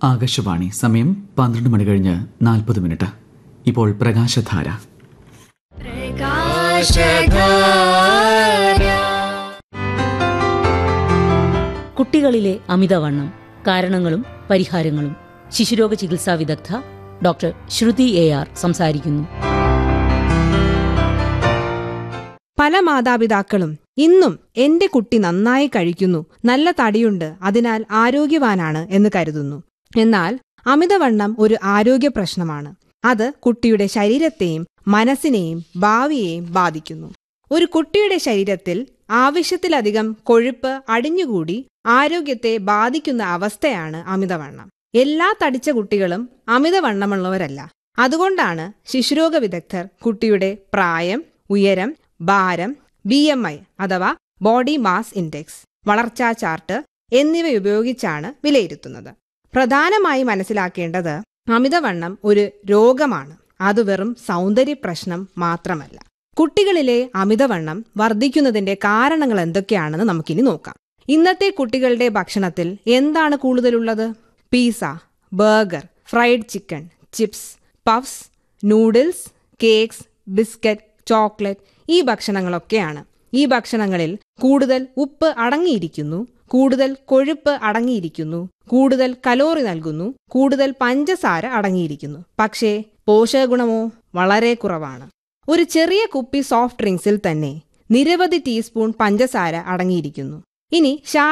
ആകാശവാണി സമയം പന്ത്രണ്ട് മണി കഴിഞ്ഞ് നാൽപ്പത് മിനിറ്റ് ഇപ്പോൾ പ്രകാശധാര കുട്ടികളിലെ അമിതവണ്ണം കാരണങ്ങളും പരിഹാരങ്ങളും ശിശുരോഗ ചികിത്സാ വിദഗ്ധ ഡോക്ടർ ശ്രുതി എ ആർ സംസാരിക്കുന്നു പല മാതാപിതാക്കളും ഇന്നും എന്റെ കുട്ടി നന്നായി കഴിക്കുന്നു നല്ല തടിയുണ്ട് അതിനാൽ ആരോഗ്യവാനാണ് എന്ന് കരുതുന്നു എന്നാൽ അമിതവണ്ണം ഒരു ആരോഗ്യ പ്രശ്നമാണ് അത് കുട്ടിയുടെ ശരീരത്തെയും മനസ്സിനെയും ഭാവിയെയും ബാധിക്കുന്നു ഒരു കുട്ടിയുടെ ശരീരത്തിൽ ആവശ്യത്തിലധികം കൊഴുപ്പ് അടിഞ്ഞുകൂടി ആരോഗ്യത്തെ ബാധിക്കുന്ന അവസ്ഥയാണ് അമിതവണ്ണം എല്ലാ തടിച്ച കുട്ടികളും അമിതവണ്ണമുള്ളവരല്ല അതുകൊണ്ടാണ് ശിശുരോഗ വിദഗ്ധർ കുട്ടിയുടെ പ്രായം ഉയരം ഭാരം ബി എം ഐ അഥവാ ബോഡി മാസ് ഇൻഡെക്സ് വളർച്ചാ ചാർട്ട് എന്നിവ ഉപയോഗിച്ചാണ് വിലയിരുത്തുന്നത് പ്രധാനമായി മനസ്സിലാക്കേണ്ടത് അമിതവണ്ണം ഒരു രോഗമാണ് അത് വെറും സൗന്ദര്യ പ്രശ്നം മാത്രമല്ല കുട്ടികളിലെ അമിതവണ്ണം വർദ്ധിക്കുന്നതിന്റെ കാരണങ്ങൾ എന്തൊക്കെയാണെന്ന് നമുക്കിനി നോക്കാം ഇന്നത്തെ കുട്ടികളുടെ ഭക്ഷണത്തിൽ എന്താണ് കൂടുതലുള്ളത് pizza burger fried chicken chips puffs noodles cakes biscuit chocolate ഈ ഭക്ഷണങ്ങളൊക്കെയാണ് ഈ ഭക്ഷണങ്ങളിൽ കൂടുതൽ ഉപ്പ് അടങ്ങിയിരിക്കുന്നു കൂടുതൽ കൊഴുപ്പ് അടങ്ങിയിരിക്കുന്നു കൂടുതൽ കലോറി നൽകുന്നു കൂടുതൽ പഞ്ചസാര അടങ്ങിയിരിക്കുന്നു പക്ഷേ പോഷകഗുണമോ വളരെ കുറവാണ് ഒരു ചെറിയ കുപ്പി സോഫ്റ്റ് ഡ്രിങ്ക്സിൽ തന്നെ നിരവധി ടീസ്പൂൺ പഞ്ചസാര അടങ്ങിയിരിക്കുന്നു ഇനി